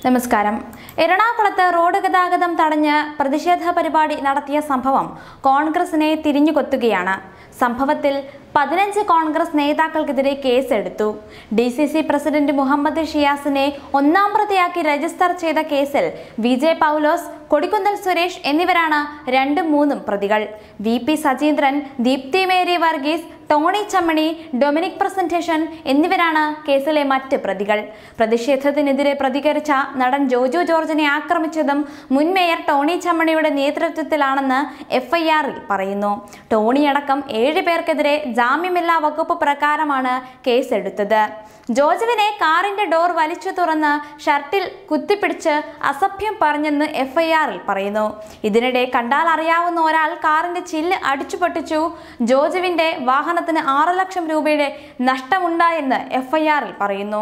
നമസ്കാരം എറണാകുളത്ത് റോഡ് ഗതാഗതം തടഞ്ഞ് പ്രതിഷേധ പരിപാടി നടത്തിയ സംഭവം കോൺഗ്രസിനെ തിരിഞ്ഞുകൊത്തുകയാണ് സംഭവത്തിൽ പതിനഞ്ച് കോൺഗ്രസ് നേതാക്കൾക്കെതിരെ കേസെടുത്തു D C C president Muhammad ഷിയാസിനെ ഒന്നാം പ്രതിയാക്കി രജിസ്റ്റർ ചെയ്ത കേസിൽ വി ജെ പൗലോസ് കൊടിക്കുന്നിൽ സുരേഷ് എന്നിവരാണ് രണ്ടും മൂന്നും പ്രതികൾ V P Sajeendran Deepthi Mary Varghese Tony Chammani Dominic Presentation എന്നിവരാണ് കേസിലെ മറ്റ് പ്രതികൾ പ്രതിഷേധത്തിനെതിരെ പ്രതികരിച്ച നടൻ ജോജു ജോർജിനെ ആക്രമിച്ചതും മുൻ മേയർ ടോണി ചമ്മണിയുടെ നേതൃത്വത്തിലാണെന്ന് എഫ്ഐആറിൽ പറയുന്നു ടോണി അടക്കം ഏഴ് പേർക്കെതിരെ ജാമ്യമില്ലാ വകുപ്പ് പ്രകാരമാണ് കേസെടുത്തത് ജോജുവിനെ കാറിന്റെ ഡോർ വലിച്ചു തുറന്ന് ഷർട്ടിൽ കുത്തിപ്പിടിച്ച് അസഭ്യം പറഞ്ഞെന്ന് എഫ്ഐആറിൽ പറയുന്നു ഇതിനിടെ കണ്ടാൽ അറിയാവുന്ന ഒരാൾ കാറിന്റെ ചില്ല് അടിച്ചു പൊട്ടിച്ചു ജോജുവിന്റെ വാഹനത്തിന് ആറ് ലക്ഷം രൂപയുടെ നഷ്ടമുണ്ടായെന്ന് എഫ്ഐആറിൽ പറയുന്നു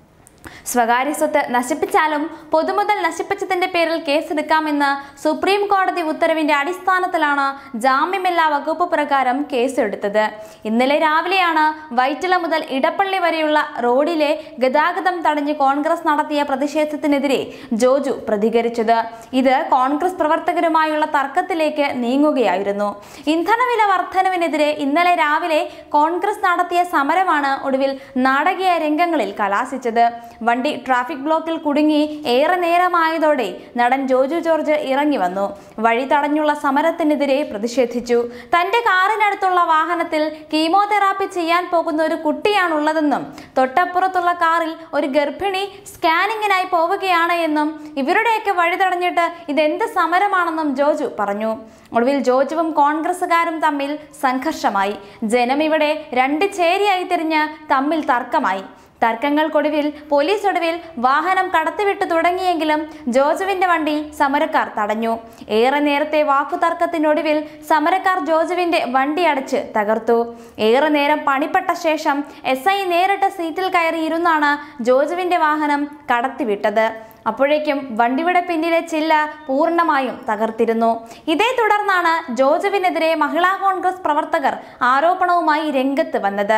സ്വകാര്യ സ്വത്ത് നശിപ്പിച്ചാലും പൊതുമുതൽ നശിപ്പിച്ചതിന്റെ പേരിൽ കേസെടുക്കാമെന്ന് സുപ്രീം കോടതി ഉത്തരവിന്റെ അടിസ്ഥാനത്തിലാണ് ജാമ്യമില്ലാ വകുപ്പ് പ്രകാരം കേസെടുത്തത് ഇന്നലെ രാവിലെയാണ് വൈറ്റില മുതൽ ഇടപ്പള്ളി വരെയുള്ള റോഡിലെ ഗതാഗതം തടഞ്ഞ് കോൺഗ്രസ് നടത്തിയ പ്രതിഷേധത്തിനെതിരെ ജോജു പ്രതികരിച്ചത് ഇത് കോൺഗ്രസ് പ്രവർത്തകരുമായുള്ള തർക്കത്തിലേക്ക് നീങ്ങുകയായിരുന്നു ഇന്ധനവില വർധനവിനെതിരെ ഇന്നലെ രാവിലെ കോൺഗ്രസ് നടത്തിയ സമരമാണ് ഒടുവിൽ നാടകീയ രംഗങ്ങളിൽ കലാശിച്ചത് വണ്ടി ട്രാഫിക് ബ്ലോക്കിൽ കുടുങ്ങി ഏറെ നേരമായതോടെ നടൻ ജോജു ജോർജ് ഇറങ്ങി വന്നു വഴി തടഞ്ഞുള്ള സമരത്തിനെതിരെ പ്രതിഷേധിച്ചു തന്റെ കാറിനടുത്തുള്ള വാഹനത്തിൽ കീമോതെറാപ്പി ചെയ്യാൻ പോകുന്ന ഒരു കുട്ടിയാണുള്ളതെന്നും തൊട്ടപ്പുറത്തുള്ള കാറിൽ ഒരു ഗർഭിണി സ്കാനിങ്ങിനായി പോവുകയാണ് എന്നും ഇവരുടെയൊക്കെ വഴി തടഞ്ഞിട്ട് ഇതെന്ത് സമരമാണെന്നും ജോജു പറഞ്ഞു ഒടുവിൽ ജോജുവും കോൺഗ്രസുകാരും തമ്മിൽ സംഘർഷമായി ജനം ഇവിടെ രണ്ട് ചേരിയായി തിരിഞ്ഞ് തമ്മിൽ തർക്കമായി തർക്കങ്ങൾക്കൊടുവിൽ പോലീസ് ഒടുവിൽ വാഹനം കടത്തിവിട്ടു തുടങ്ങിയെങ്കിലും ജോജുവിന്റെ വണ്ടി സമരക്കാർ തടഞ്ഞു ഏറെ നേരത്തെ വാക്കുതർക്കത്തിനൊടുവിൽ സമരക്കാർ ജോജുവിന്റെ വണ്ടി അടച്ച് തകർത്തു ഏറെ നേരം പണിപ്പെട്ട ശേഷം എസ് ഐ നേരിട്ട് സീറ്റിൽ കയറിയിരുന്നാണ് ജോജുവിന്റെ വാഹനം കടത്തിവിട്ടത് അപ്പോഴേക്കും വണ്ടിയുടെ പിന്നിലെ ചില്ല പൂർണ്ണമായും തകർത്തിരുന്നു ഇതേ തുടർന്നാണ് ജോജുവിനെതിരെ മഹിളാ കോൺഗ്രസ് പ്രവർത്തകർ ആരോപണവുമായി രംഗത്ത് വന്നത്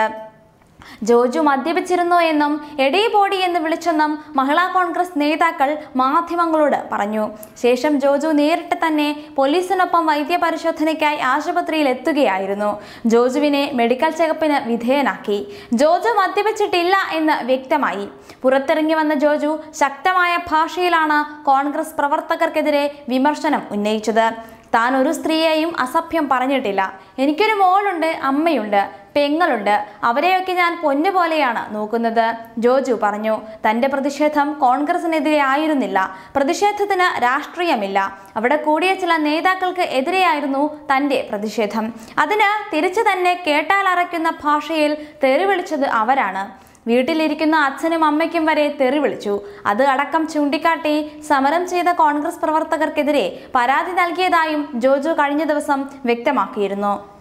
ജോജു മദ്യപിച്ചിരുന്നു എന്നും എടീ ബോഡി എന്ന് വിളിച്ചെന്നും മഹിളാ കോൺഗ്രസ് നേതാക്കൾ മാധ്യമങ്ങളോട് പറഞ്ഞു ശേഷം ജോജു നേരിട്ട് തന്നെ പോലീസിനൊപ്പം വൈദ്യപരിശോധനയ്ക്കായി ആശുപത്രിയിൽ എത്തുകയായിരുന്നു ജോജുവിനെ മെഡിക്കൽ ചെക്കപ്പിന് വിധേയനാക്കി ജോജു മദ്യപിച്ചിട്ടില്ല എന്ന് വ്യക്തമായി പുറത്തിറങ്ങി വന്ന ജോജു ശക്തമായ ഭാഷയിലാണ് കോൺഗ്രസ് പ്രവർത്തകർക്കെതിരെ വിമർശനം ഉന്നയിച്ചത് താൻ ഒരു സ്ത്രീയെയും അസഭ്യം പറഞ്ഞിട്ടില്ല എനിക്കൊരു മോളുണ്ട് അമ്മയുണ്ട് പെങ്ങളുണ്ട് അവരെയൊക്കെ ഞാൻ പൊന്നുപോലെയാണ് നോക്കുന്നത് ജോജു പറഞ്ഞു തന്റെ പ്രതിഷേധം കോൺഗ്രസിനെതിരെ ആയിരുന്നില്ല പ്രതിഷേധത്തിന് രാഷ്ട്രീയമില്ല അവിടെ കൂടിയ ചില നേതാക്കൾക്ക് എതിരെയായിരുന്നു തന്റെ പ്രതിഷേധം അതിന് തിരിച്ചു തന്നെ കേട്ടാൽ അറയ്ക്കുന്ന ഭാഷയിൽ തെറി വിളിച്ചത് അവരാണ് വീട്ടിലിരിക്കുന്ന അച്ഛനും അമ്മയ്ക്കും വരെ തെറി വിളിച്ചു അത് അടക്കം ചൂണ്ടിക്കാട്ടി സമരം ചെയ്ത കോൺഗ്രസ് പ്രവർത്തകർക്കെതിരെ പരാതി നൽകിയതായും ജോജു കഴിഞ്ഞ ദിവസം വ്യക്തമാക്കിയിരുന്നു